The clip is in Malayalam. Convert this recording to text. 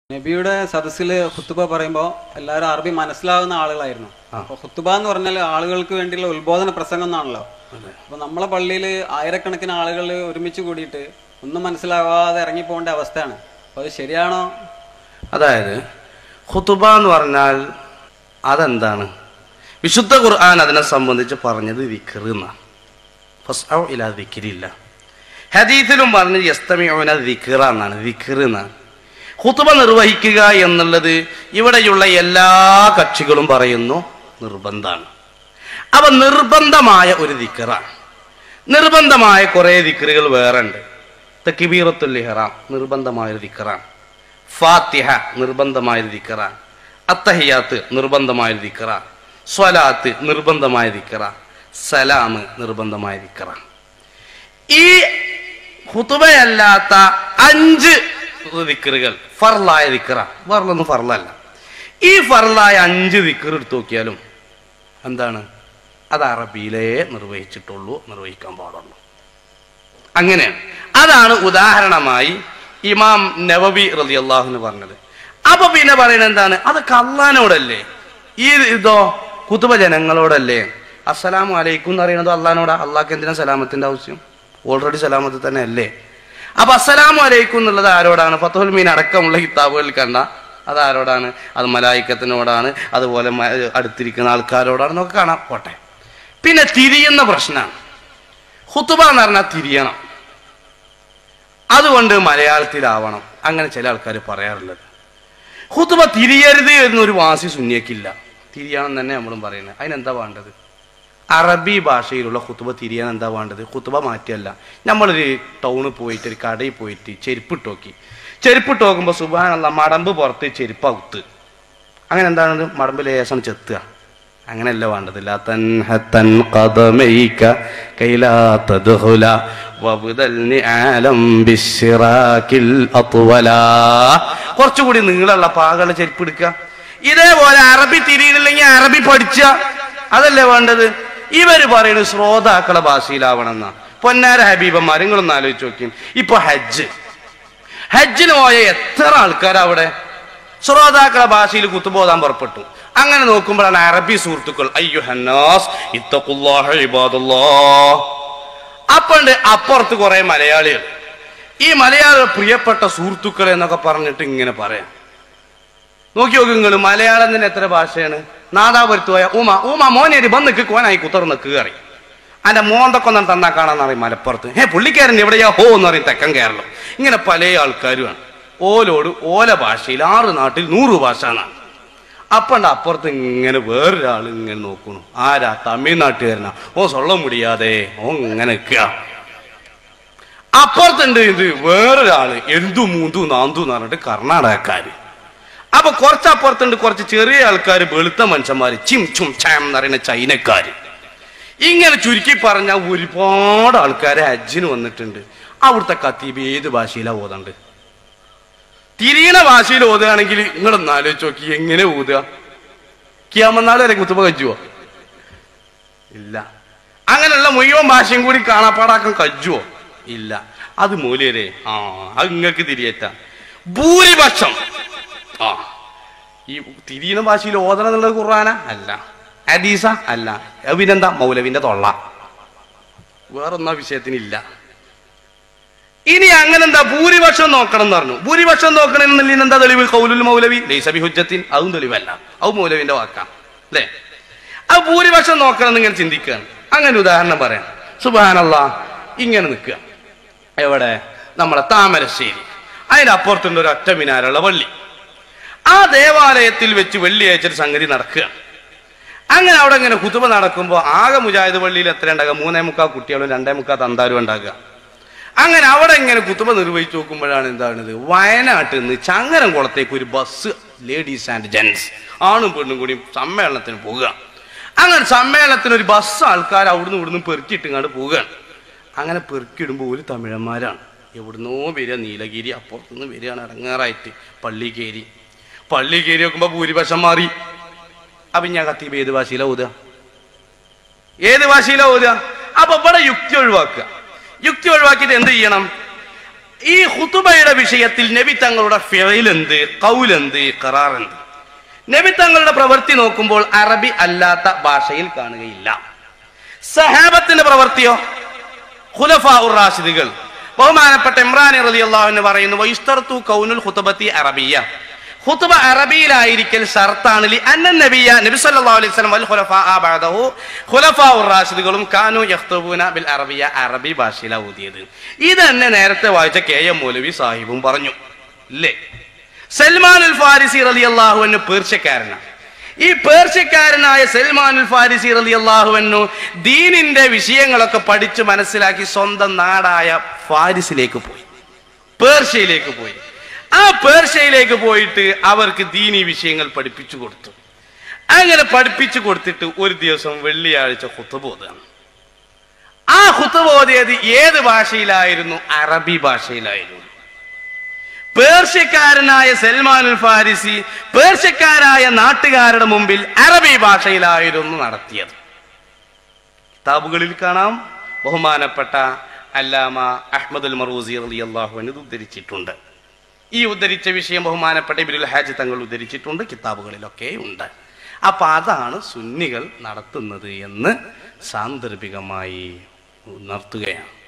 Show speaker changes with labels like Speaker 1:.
Speaker 1: നബിയുടെ സദസ്സിൽ ഹുത്തുബ പറയുമ്പോൾ എല്ലാവരും അറബി മനസ്സിലാവുന്ന ആളുകളായിരുന്നു അപ്പൊ ഹുത്തുബ എന്ന് പറഞ്ഞാൽ ആളുകൾക്ക് വേണ്ടിയുള്ള ഉത്ബോധന പ്രസംഗം എന്നാണല്ലോ അപ്പൊ നമ്മളെ പള്ളിയിൽ ആയിരക്കണക്കിന് ആളുകൾ ഒരുമിച്ച് കൂടിയിട്ട് ഒന്നും മനസ്സിലാവാതെ ഇറങ്ങിപ്പോകേണ്ട അവസ്ഥയാണ് അപ്പൊ അത് ശരിയാണോ
Speaker 2: അതായത് ഖുതുബ എന്ന് പറഞ്ഞാൽ അതെന്താണ് വിശുദ്ധ ഖുർആൻ അതിനെ സംബന്ധിച്ച് പറഞ്ഞത് വിക്ർ എന്നാണ് ഫസ്ഔ ഇലാ വിക്രില്ല ഹദീസിലും പറഞ്ഞ് യസ്തമിയോന വിക്ര എന്നാണ് വിക്ർ എന്നാണ് ഖുതുബ നിർവഹിക്കുക എന്നുള്ളത് ഇവിടെയുള്ള എല്ലാ കക്ഷികളും പറയുന്നു നിർബന്ധമാണ് അപ്പൊ നിർബന്ധമായ ഒരു ദിക്കറാണ് നിർബന്ധമായ കുറെ ദിക്കറുകൾ വേറെ ഉണ്ട് തക്കിബീറത്തുൽ ഇഹ്റാം നിർബന്ധമായ ഒരു ദിക്കറാണ് ഫാത്തിഹ നിർബന്ധമായ ഒരു ദിക്കറാണ് അത്തഹിയാത്ത് നിർബന്ധമായ ഒരു ദിക്കറാണ് സ്വലാത്ത് നിർബന്ധമായ ദിക്കറാണ് സലാം നിർബന്ധമായ ദിക്കറാണ് ഈ ഹുതുബയല്ലാത്ത അഞ്ച് ദിക്കറുകൾ ഫർലായ ദിക്കറ ഫർലൊന്നും ഫർലല്ല ഈ ഫർലായ അഞ്ച് ദിക്കർ എടുത്തു നോക്കിയാലും എന്താണ് അത് അറബിയിലേ നിർവഹിച്ചിട്ടുള്ളൂ നിർവഹിക്കാൻ പാടുള്ളൂ അങ്ങനെയാണ് അതാണ് ഉദാഹരണമായി ഇമാം നവബി റലി അള്ളാഹുന്ന് പറഞ്ഞത് അപ്പൊ പിന്നെ പറയുന്നത് എന്താണ് അതൊക്കെ അള്ളഹാനോടല്ലേ ഈ ഇതോ കുത്തുബ ജനങ്ങളോടല്ലേ അസ്സലാമു അലൈക്കും എന്ന് പറയുന്നത് അള്ളഹാനോടാ അള്ളാഹ്ക്ക് എന്തിനാ സലാമത്തിന്റെ ആവശ്യം ഓൾറെഡി സലാമത്ത് തന്നെ അല്ലേ അപ്പൊ അസ്സലാമു അലൈക്കും എന്നുള്ളത് ആരോടാണ് ഫത്തുൽ മീൻ അടക്കമുള്ള കിതാബുകളിൽ കണ്ട അത് ആരോടാണ് അത് മലായിക്കത്തിനോടാണ് അതുപോലെ മ- അടുത്തിരിക്കുന്ന ആൾക്കാരോടാണെന്നൊക്കെ കാണാം പോട്ടെ പിന്നെ തിരിയുന്ന പ്രശ്നമാണ് ഹുത്തുബ എന്ന് പറഞ്ഞാൽ തിരിയണം അതുകൊണ്ട് മലയാളത്തിലാവണം അങ്ങനെ ചില ആൾക്കാർ പറയാറുള്ളത് ഹുത്തുബ തിരിയരുത് എന്നൊരു വാസി സുന്യക്കില്ല തിരിയണം തന്നെ നമ്മളും പറയുന്നത് അതിനെന്താ വേണ്ടത് അറബി ഭാഷയിലുള്ള ഹുത്തുബ തിരിയാൻ എന്താ വേണ്ടത് ഹുത്തുബ മാറ്റിയല്ല നമ്മളൊരു ടൗണിൽ പോയിട്ട് ഒരു കടയിൽ പോയിട്ട് ചെരുപ്പിട്ട് നോക്കി ചെരുപ്പിട്ട് നോക്കുമ്പോൾ സുബാനുള്ള മടമ്പ് പുറത്ത് ചെരുപ്പ് ഔത്ത് അങ്ങനെ എന്താണ് മടമ്പ് ലേശം ചെത്തുക അങ്ങനെയല്ല വേണ്ടത് ലാ തൻഹത്തൻ ഖദമൈക കൈലാ തദ്ഖുല വബ്ദൽ നിആലം ബിശ്ശിറാകിൽ അത്വലാ കുറച്ചുകൂടി നീളമുള്ള പാകളുടെ ചെരുപ്പ് എടുക്കുക ഇതേപോലെ അറബി തിരിയില്ലെങ്കിൽ അറബി പഠിച്ച അതല്ലേ വേണ്ടത് ഇവര് പറയുന്നത് ശ്രോതാക്കളെ ഭാഷയിലാവണം എന്നാ പൊന്നാര ഹബീബന്മാർ നിങ്ങളൊന്ന് ആലോചിച്ച് നോക്കി ഇപ്പൊ ഹജ്ജ് ഹജ്ജിന് പോയ എത്ര ആൾക്കാർ അവിടെ ശ്രോതാക്കളെ ഭാഷയിൽ കുത്തുബോധാൻ പുറപ്പെട്ടു അങ്ങനെ നോക്കുമ്പോഴാണ് അറബി സുഹൃത്തുക്കൾ അയ്യോ ഹന്നാസ് ഇത്തഖുല്ലാഹ ഇബാദുല്ലാഹ് അപ്പണ്ട് അപ്പുറത്ത് കുറെ മലയാളികൾ ഈ മലയാള പ്രിയപ്പെട്ട സുഹൃത്തുക്കൾ എന്നൊക്കെ പറഞ്ഞിട്ട് ഇങ്ങനെ പറയാം നോക്കി നോക്കി നിങ്ങൾ മലയാളം തന്നെ എത്ര ഭാഷയാണ് നാദാപുരത്ത് പോയ ഊമ ഊമ മോനേരി ബന്നിക്ക് കോനായി കുത്തർന്ന് കീറി അന്റെ മോന്തൊക്കെ ഒന്നും തന്നാ കാണാന്ന് പറയും മലപ്പുറത്ത് ഏ പുള്ളിക്കാരൻ എവിടെയാ ഹോ എന്ന് പറയും തെക്കൻ കേരളം ഇങ്ങനെ പല ആൾക്കാരുമാണ് ഓലോട് ഓല ഭാഷയിൽ ആറ് നാട്ടിൽ നൂറ് ഭാഷ എന്നാണ് അപ്പണ്ട് അപ്പുറത്ത് ഇങ്ങനെ വേറൊരാൾ ഇങ്ങനെ നോക്കണു ആരാ തമിഴ്നാട്ടുകാരനാ ഓ സൊള്ള മുടിയാതെ ഓ ഇങ്ങനെ നിൽക്കുക അപ്പുറത്തുണ്ട് ഇത് വേറൊരാള് എന്തു മൂന്തു നാന്തു എന്ന് പറഞ്ഞിട്ട് കർണാടകക്കാര് അപ്പൊ കുറച്ച് അപ്പുറത്തുണ്ട് കുറച്ച് ചെറിയ ആൾക്കാർ വെളുത്ത മനുഷ്യന്മാര് ചിം ചും ചാം എന്ന് പറയുന്ന ചൈനക്കാര് ഇങ്ങനെ ചുരുക്കി പറഞ്ഞാൽ ഒരുപാട് ആൾക്കാരെ ഹജ്ജിന് വന്നിട്ടുണ്ട് അവിടുത്തെ കത്തീബ് ഏത് ഭാഷയിലാ ഓതണ്ട് തിരിയണ ഭാഷയിൽ ഓതുകയാണെങ്കിൽ നിങ്ങളൊന്ന് ആലോചിച്ച് നോക്കി എങ്ങനെ ഊതുക കിയാമന്നാൾ വരെ കുത്തുമ്പ കജ്ജുവോ ഇല്ല അങ്ങനെയുള്ള മുഴുവൻ ഭാഷയും കൂടി കാണാപ്പാടാക്കാൻ കജ്ജുവോ ഇല്ല അത് മൂല്യരെ ആ അത് നിങ്ങൾക്ക് തിരിയേറ്റ ഭൂരിപക്ഷം ആ ഈ തിരിയുന്ന ഭാഷയിൽ ഓതണം എന്നുള്ളത് ഖുർആന അല്ല ഹദീസ അല്ല അത് പിന്നെന്താ മൗലവിന്റെ തൊള്ള വേറൊന്നാ വിഷയത്തിനില്ല ഇനി അങ്ങനെ എന്താ ഭൂരിപക്ഷം നോക്കണം എന്ന് പറഞ്ഞു ഭൂരിപക്ഷം നോക്കണമെന്നില്ല എന്താ തെളിവ് കൗലുൽ മൗലവി ലൈസബി ഹുജ്ജത്തിൻ അതും തെളിവല്ല അത് മൗലവിന്റെ വാക്കാം അല്ലേ അത് ഭൂരിപക്ഷം നോക്കണം എന്ന് ഇങ്ങനെ ചിന്തിക്കുകയാണ് അങ്ങനെ ഉദാഹരണം പറയാം സുബാനല്ല ഇങ്ങനെ നിൽക്കുക എവിടെ നമ്മളെ താമരശ്ശേരി അതിനപ്പുറത്തുണ്ട് ഒരു ഒറ്റ മിനാരുള്ള വള്ളി ആ ദേവാലയത്തിൽ വെച്ച് വെള്ളിയാഴ്ച ഒരു സംഗതി നടക്കുകയാണ് അങ്ങനെ അവിടെ ഇങ്ങനെ കുത്തുബ നടക്കുമ്പോൾ ആകെ മുജാഹിദ് പള്ളിയിൽ എത്ര ഉണ്ടാകുക മൂന്നേ മുക്കാൽ കുട്ടികളും രണ്ടേ മുക്കാൽ തന്താരും ഉണ്ടാകുക അങ്ങനെ അവിടെ ഇങ്ങനെ കുത്തുബ നിർവഹിച്ചു നോക്കുമ്പോഴാണ് എന്താണത് വയനാട്ടിൽ നിന്ന് ചങ്ങരംകുളത്തേക്ക് ഒരു ബസ് ലേഡീസ് ആൻഡ് ജെന്റ്സ് ആണും പെണ്ണും കൂടി സമ്മേളനത്തിന് പോകുക അങ്ങനെ സമ്മേളനത്തിന് ഒരു ബസ് ആൾക്കാർ അവിടുന്ന് ഇവിടുന്ന് പെറുക്കിയിട്ട് ഇങ്ങോട്ട് പോവുകയാണ് അങ്ങനെ പെറുക്കിയിടുമ്പോൾ ഒരു തമിഴന്മാരാണ് എവിടുന്നോ വരിക നീലഗിരി അപ്പുറത്തുനിന്ന് വരികയാണ് ഇടങ്ങാറായിട്ട് പള്ളി കയറി പള്ളി കയറി നോക്കുമ്പോൾ ഭൂരിപക്ഷം മാറി അപ്പൊ ഞാൻ കത്തീബ് ഏത് ഭാഷയിലാ ഓതുക ഏത് ഭാഷയിലാ ഓതുക അപ്പൊ ഇവിടെ യുക്തി ഒഴിവാക്കുക യുക്തി ഒഴിവാക്കിയിട്ട് എന്ത് ചെയ്യണം ഈ ഹുത്തുബയുടെ വിഷയത്തിൽ നബി തങ്ങളുടെ ഫിറയിലെന്ത് കൗലെന്ത് കറാറെന്ത് നബി തങ്ങളുടെ പ്രവൃത്തി നോക്കുമ്പോൾ അറബി അല്ലാത്ത ഭാഷയിൽ കാണുകയില്ല സഹാബത്തിന്റെ പ്രവൃത്തിയോ ഖുലഫാ ഉർ റാഷിദുകൾ ബഹുമാനപ്പെട്ട ഇമ്രാൻ റലി അള്ളാഹുവിന് പറയുന്നു വൈസ്തർത്തു കൗനുൽ ഖുതബത്തി അറബിയ ഖുതുബ അറബിയിലായിരിക്കൽ ഷർത്താണ് ലി അന്നൻ നബിയ നബി സല്ലല്ലാഹു അലൈഹി വസല്ലം വൽ ഖുലഫാ ബഅദഹു ഖുലഫാ ഉർ റാഷിദുകളും കാനു യഖ്തുബൂന ബിൽ അറബിയ അറബി ഭാഷയിലാണ് ഊതിയത് ഇത് തന്നെ നേരത്തെ വായിച്ച കെ എം മൗലവി സാഹിബും പറഞ്ഞു ഇല്ലേ സൽമാൻ അൽ ഫാരിസി റളിയല്ലാഹു അൻഹു പേർഷ്യക്കാരനാണ് ഈ പേർഷ്യക്കാരനായ സൽമാൻ അൽ ഫാരിസി റളിയല്ലാഹു അൻഹു ദീനിന്റെ വിഷയങ്ങളൊക്കെ പഠിച്ച് മനസ്സിലാക്കി സ്വന്തം നാടായ ഫാരിസിലേക്ക് പോയി പേർഷ്യയിലേക്ക് പോയി ആ പേർഷ്യയിലേക്ക് പോയിട്ട് അവർക്ക് ദീനി വിഷയങ്ങൾ പഠിപ്പിച്ചു കൊടുത്തു അങ്ങനെ പഠിപ്പിച്ചു കൊടുത്തിട്ട് ഒരു ദിവസം വെള്ളിയാഴ്ച കുത്തുബോധാണ് ആ കുത്തുബോധിയത് ഏത് ഭാഷയിലായിരുന്നു അറബി ഭാഷയിലായിരുന്നു പേർഷ്യക്കാരനായ സൽമാൻ അൽ ഫാരിസി പേർഷ്യക്കാരായ നാട്ടുകാരുടെ മുമ്പിൽ അറബി ഭാഷയിലായിരുന്നു നടത്തിയത് കിതാബുകളിൽ കാണാം ബഹുമാനപ്പെട്ട അല്ലാമ അഹ്മദുൽ മറൂസി റളിയല്ലാഹു അൻഹു ഇത് ഉദ്ധരിച്ചിട്ടുണ്ട് ഈ ഉദ്ധരിച്ച വിഷയം ബഹുമാനപ്പെട്ട ഇബ്നുൽ ഹാജ് തങ്ങൾ ഉദ്ധരിച്ചിട്ടുണ്ട് കിതാബുകളിലൊക്കെ ഉണ്ട് അപ്പൊ അതാണ് സുന്നികൾ നടത്തുന്നത് എന്ന് സാന്ദർഭികമായി ഉണർത്തുകയാണ്